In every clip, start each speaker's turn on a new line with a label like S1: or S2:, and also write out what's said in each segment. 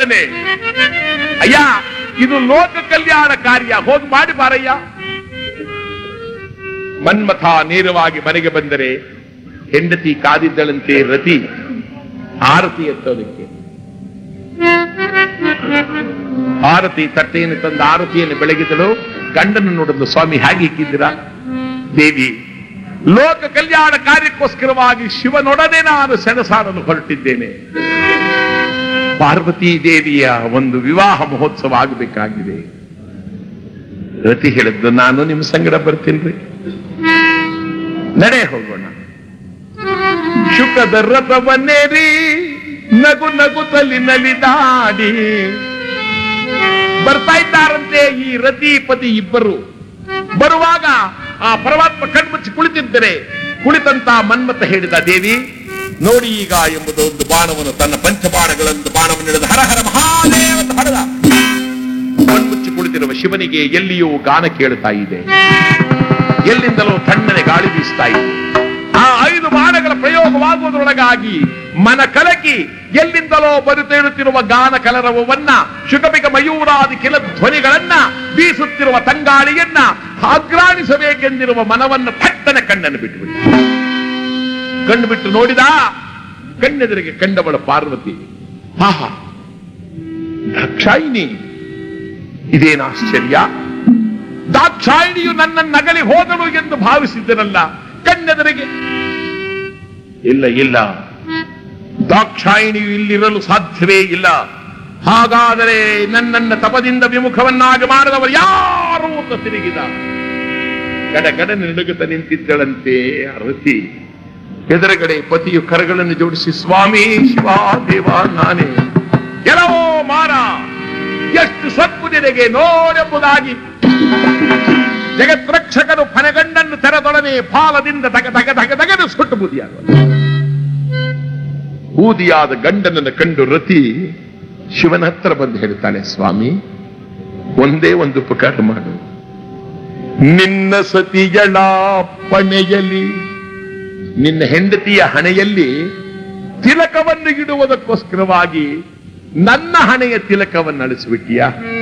S1: ಬಂದನೆ ಅಯ್ಯ ಇದು ಲೋಕ ಕಲ್ಯಾಣ ಕಾರ್ಯ ಹೋಗಿ ಮಾಡಿ ಬಾರಯ್ಯ ಮನ್ಮಥ ನೇರವಾಗಿ ಮನೆಗೆ ಬಂದರೆ ಹೆಂಡತಿ ಕಾದಿದ್ದಳಂತೆ ರತಿ ಆರತಿ ಎತ್ತೋದಕ್ಕೆ ಆರತಿ ತಟ್ಟೆಯನ್ನು ತಂದ ಆರತಿಯನ್ನು ಬೆಳಗಿದಳು ಗಂಡನ್ನು ನೋಡಲು ಸ್ವಾಮಿ ಹೇಗೆ ಇಕ್ಕಿದ್ದೀರಾ ದೇವಿ ಲೋಕ ಕಲ್ಯಾಣ ಕಾರ್ಯಕ್ಕೋಸ್ಕರವಾಗಿ ಶಿವನೊಡನೆ ನಾನು ಸೆಣಸಾಡಲು ಹೊರಟಿದ್ದೇನೆ ಪಾರ್ವತಿ ದೇವಿಯ ಒಂದು ವಿವಾಹ ಮಹೋತ್ಸವ ಆಗಬೇಕಾಗಿದೆ ರತಿ ಹೇಳಿದ್ದು ನಾನು ನಿಮ್ಮ ಸಂಗಡ ಬರ್ತೀನಿ ನಡೆ ಹೋಗೋಣ ಶುಕದ ರಥವನ್ನೇರಿ ನಗು ನಗುತ್ತಲಿ ನಲಿದಾಡಿ ಬರ್ತಾ ಇದ್ದಾರಂತೆ ಈ ರತಿ ಪತಿ ಇಬ್ಬರು ಬರುವಾಗ ಆ ಪರಮಾತ್ಮ ಕಣ್ಮುಚ್ಚಿ ಕುಳಿತಿದ್ದರೆ ಕುಳಿತಂತ ಮನ್ಮತ ಹೇಳಿದ ದೇವಿ ನೋಡಿ ಈಗ ಎಂಬುದು ಒಂದು ಬಾಣವನ್ನು ತನ್ನ ಪಂಚಬಾಣಗಳೊಂದು ಬಾಣವನ್ನು ಹಿಡಿದು ಹರ ಹರ ಮಹಾದೇವ ಅಂತ ಹೊಡೆದ ಕಣ್ಮುಚ್ಚಿ ಕುಳಿತಿರುವ ಶಿವನಿಗೆ ಎಲ್ಲಿಯೂ ಗಾನ ಕೇಳುತ್ತಾ ಇದೆ ಎಲ್ಲಿಂದಲೂ ತಣ್ಣನೆ ಗಾಳಿ ಬೀಸ್ತಾ ಇದೆ ಆ ಐದು ಬಾಣಗಳ ಪ್ರಯೋಗವಾಗುವುದರೊಳಗಾಗಿ ಮನ ಕಲಕಿ ಎಲ್ಲಿಂದಲೋ ಬರುತ್ತೇಳುತ್ತಿರುವ ಗಾನ ಕಲರವವನ್ನ ಶುಕಪಿಕ ಮಯೂರಾದಿ ಕೆಲ ಧ್ವನಿಗಳನ್ನ ಬೀಸುತ್ತಿರುವ ತಂಗಾಳಿಯನ್ನ ಆಗ್ರಾಣಿಸಬೇಕೆಂದಿರುವ ಮನವನ್ನು ಥಟ್ಟನೆ ಕಣ್ಣನ್ನು ಬಿಟ್ಟುಬಿಟ್ಟು ಕಣ್ಣು ಬಿಟ್ಟು ನೋಡಿದ ಕಣ್ಣೆದುರಿಗೆ ಕಂಡವಳ ಪಾರ್ವತಿ ಆಹಾ ದಾಕ್ಷಾಯಿನಿ ಇದೇನು ಆಶ್ಚರ್ಯ ದಾಕ್ಷಾಯಿಣಿಯು ನನ್ನ ನಗಲಿ ಹೋದಳು ಎಂದು ಭಾವಿಸಿದ್ದನಲ್ಲ ಕಣ್ಣೆದರಿಗೆ ಇಲ್ಲ ಇಲ್ಲ ದಾಕ್ಷಾಯಿಣಿಯು ಇಲ್ಲಿರಲು ಸಾಧ್ಯವೇ ಇಲ್ಲ ಹಾಗಾದರೆ ನನ್ನನ್ನ ತಪದಿಂದ ವಿಮುಖವನ್ನಾಗಿ ಮಾಡಿದವರು ಯಾರು ಅಂತ ತಿರುಗಿದ ಗಡ ಗಡ ನಡುಗುತ್ತ ನಿಂತಿದ್ದಳಂತೆ ಅರತಿ ಎದುರುಗಡೆ ಪತಿಯು ಕರಗಳನ್ನು ಜೋಡಿಸಿ ಸ್ವಾಮಿ ಶಿವ ದೇವ ನಾನೇ ಕೆಲವೋ ಮಾರ ಎಷ್ಟು ಸೊಪ್ಪು ನಿನಗೆ ನೋಡೆಂಬುದಾಗಿ ಜಗತ್ರಕ್ಷಕನು ಫನಗಂಡನ್ನು ತೆರೆದೊಡನೆ ಫಾಲದಿಂದ ತಗ ತಗ ತಗ ತಗದು ಸುಟ್ಟು ಬೂದಿಯಾಗುವ ಬೂದಿಯಾದ ಗಂಡನನ್ನು ಕಂಡು ರತಿ ಶಿವನ ಹತ್ರ ಬಂದು ಹೇಳ್ತಾನೆ ಸ್ವಾಮಿ ಒಂದೇ ಒಂದು ಉಪಕಾರ ಮಾಡು ನಿನ್ನ ಸತಿಗಳ ಪಣೆಯಲ್ಲಿ ನಿನ್ನ ಹೆಂಡತಿಯ ಹಣೆಯಲ್ಲಿ ತಿಲಕವನ್ನು ಇಡುವುದಕ್ಕೋಸ್ಕರವಾಗಿ ನನ್ನ ಹಣೆಯ ತಿಲಕವನ್ನು ಅಳಿಸಿಬಿಟ್ಟಿಯಾ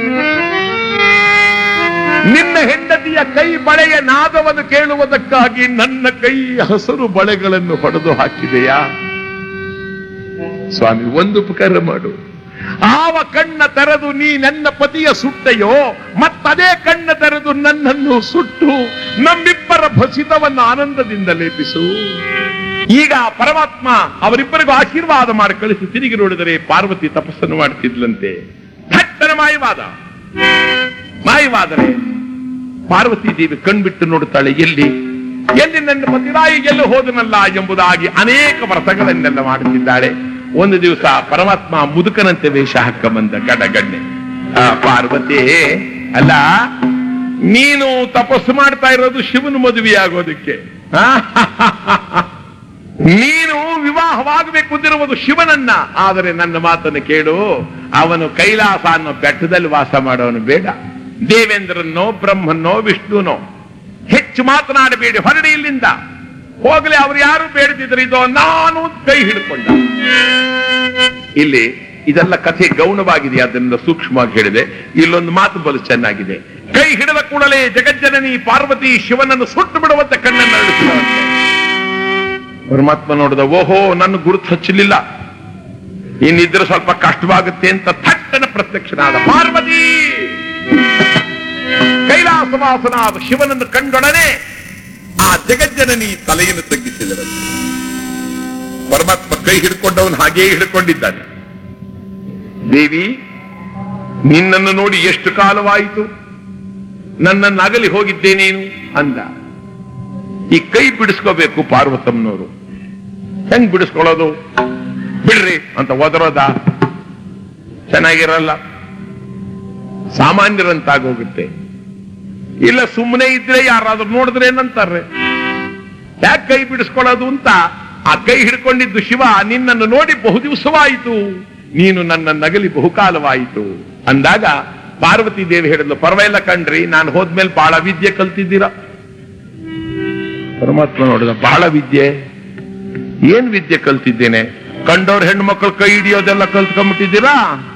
S1: ನಿನ್ನ ಹೆಂಡತಿಯ ಕೈ ಬಳೆಯ ನಾದವನ್ನು ಕೇಳುವುದಕ್ಕಾಗಿ ನನ್ನ ಕೈ ಹಸರು ಬಳೆಗಳನ್ನು ಹೊಡೆದು ಹಾಕಿದೆಯಾ ಸ್ವಾಮಿ ಒಂದು ಉಪಕಾರ ಮಾಡು ಆವ ಕಣ್ಣ ತೆರೆದು ನೀ ನನ್ನ ಪತಿಯ ಸುಟ್ಟೆಯೋ ಮತ್ತದೇ ಕಣ್ಣ ತೆರೆದು ನನ್ನನ್ನು ಸುಟ್ಟು ನಮ್ಮಿಬ್ಬರ ಭಸಿತವನ್ನು ಆನಂದದಿಂದ ಲೇಪಿಸು ಈಗ ಪರಮಾತ್ಮ ಅವರಿಬ್ಬರಿಗೂ ಆಶೀರ್ವಾದ ಮಾಡಿ ಕಳಿಸಿ ತಿರುಗಿ ನೋಡಿದರೆ ಪಾರ್ವತಿ ತಪಸ್ಸನ್ನು ಮಾಡ್ತಿದ್ಲಂತೆ ಥಟ್ಟನ ಮಾಯವಾದ ಮಾಯವಾದರೆ ಪಾರ್ವತಿ ದೇವಿ ಕಣ್ಬಿಟ್ಟು ನೋಡುತ್ತಾಳೆ ಎಲ್ಲಿ ಎಲ್ಲಿ ನನ್ನ ಪತಿರಾಯಿ ಎಲ್ಲಿ ಹೋದನಲ್ಲ ಎಂಬುದಾಗಿ ಅನೇಕ ವ್ರತಗಳನ್ನೆಲ್ಲ ಮಾಡುತ್ತಿದ್ದಾಳೆ ಒಂದು ದಿವಸ ಪರಮಾತ್ಮ ಮುದುಕನಂತೆ ವೇಷ ಹಾಕ ಬಂದ ಗಡಗಣ್ಣೆ ಆ ಪಾರ್ವತಿ ಅಲ್ಲ ನೀನು ತಪಸ್ಸು ಮಾಡ್ತಾ ಇರೋದು ಶಿವನ ಮದುವೆಯಾಗೋದಕ್ಕೆ ಆ? ನೀನು ವಿವಾಹವಾಗಬೇಕು ಅಂದಿರುವುದು ಶಿವನನ್ನ ಆದರೆ ನನ್ನ ಮಾತನ್ನು ಕೇಳು ಅವನು ಕೈಲಾಸ ಅನ್ನೋ ಬೆಟ್ಟದಲ್ಲಿ ವಾಸ ಮಾಡೋನು ಬೇಡ ದೇವೇಂದ್ರನೋ ಬ್ರಹ್ಮನೋ ವಿಷ್ಣುನೋ ಹೆಚ್ಚು ಮಾತನಾಡಬೇಡಿ ಹೊರಡಿ ಇಲ್ಲಿಂದ ಹೋಗಲಿ ಅವ್ರು ಯಾರು ಬೇಡದಿದ್ರು ಇದು ನಾನು ಕೈ ಹಿಡ್ಕೊಂಡ ಇಲ್ಲಿ ಇದೆಲ್ಲ ಕಥೆ ಗೌಣವಾಗಿದೆ ಅದರಿಂದ ಸೂಕ್ಷ್ಮವಾಗಿ ಹೇಳಿದೆ ಇಲ್ಲೊಂದು ಮಾತು ಬಲು ಚೆನ್ನಾಗಿದೆ ಕೈ ಹಿಡಿದ ಕೂಡಲೇ ಜಗಜ್ಜನನಿ ಪಾರ್ವತಿ ಶಿವನನ್ನು ಸುಟ್ಟು ಬಿಡುವಂತೆ ಕಣ್ಣನ್ನು ಅಳಿಸಿದವಂತೆ ಪರಮಾತ್ಮ ನೋಡಿದ ಓಹೋ ನನ್ನ ಗುರುತು ಹಚ್ಚಲಿಲ್ಲ ಇನ್ನಿದ್ರೆ ಸ್ವಲ್ಪ ಕಷ್ಟವಾಗುತ್ತೆ ಅಂತ ಥಟ್ಟನ ಪ್ರತ್ಯಕ್ಷನಾದ ಪಾರ್ವತಿ ಕೈಲಾಸವಾಸನಾದ ಶಿವನನ್ನು ಕಂಡೊಡನೆ ಆ ಜಗಜ್ಜನನಿ ತಲೆಯನ್ನು ತಗ್ಗಿಸಿದರು ಪರಮಾತ್ಮ ಕೈ ಹಿಡ್ಕೊಂಡವನು ಹಾಗೇ ಹಿಡ್ಕೊಂಡಿದ್ದಾನೆ ದೇವಿ ನಿನ್ನನ್ನು ನೋಡಿ ಎಷ್ಟು ಕಾಲವಾಯಿತು ನನ್ನನ್ನು ಅಗಲಿ ಹೋಗಿದ್ದೇನೇನು ಅಂದ ಈ ಕೈ ಬಿಡಿಸ್ಕೋಬೇಕು ಪಾರ್ವತಮ್ಮನವರು ಹೆಂಗ್ ಬಿಡಿಸ್ಕೊಳ್ಳೋದು ಬಿಡ್ರಿ ಅಂತ ಒದರೋದ ಚೆನ್ನಾಗಿರಲ್ಲ ಸಾಮಾನ್ಯರಂತಾಗೋಗುತ್ತೆ ಇಲ್ಲ ಸುಮ್ಮನೆ ಇದ್ರೆ ಯಾರಾದ್ರೂ ನೋಡಿದ್ರೆ ಏನಂತಾರೆ ಯಾಕೆ ಕೈ ಬಿಡಿಸ್ಕೊಳ್ಳೋದು ಅಂತ ಆ ಕೈ ಹಿಡ್ಕೊಂಡಿದ್ದು ಶಿವ ನಿನ್ನನ್ನು ನೋಡಿ ಬಹು ದಿವಸವಾಯಿತು ನೀನು ನನ್ನ ನಗಲಿ ಬಹುಕಾಲವಾಯಿತು ಅಂದಾಗ ಪಾರ್ವತಿ ದೇವಿ ಹೇಳಿದ್ಲು ಪರವಾಗಿಲ್ಲ ಕಣ್ರಿ ನಾನು ಹೋದ್ಮೇಲೆ ಬಹಳ ವಿದ್ಯೆ ಕಲ್ತಿದ್ದೀರಾ ಪರಮಾತ್ಮ ನೋಡಿದ ಬಹಳ ವಿದ್ಯೆ ಏನ್ ವಿದ್ಯೆ ಕಲ್ತಿದ್ದೇನೆ ಕಂಡವ್ರ ಹೆಣ್ಣು ಮಕ್ಕಳು ಕೈ ಹಿಡಿಯೋದೆಲ್ಲ ಕಲ್ತ್ಕೊಂಡ್ಬಿಟ್ಟಿದ್ದೀರಾ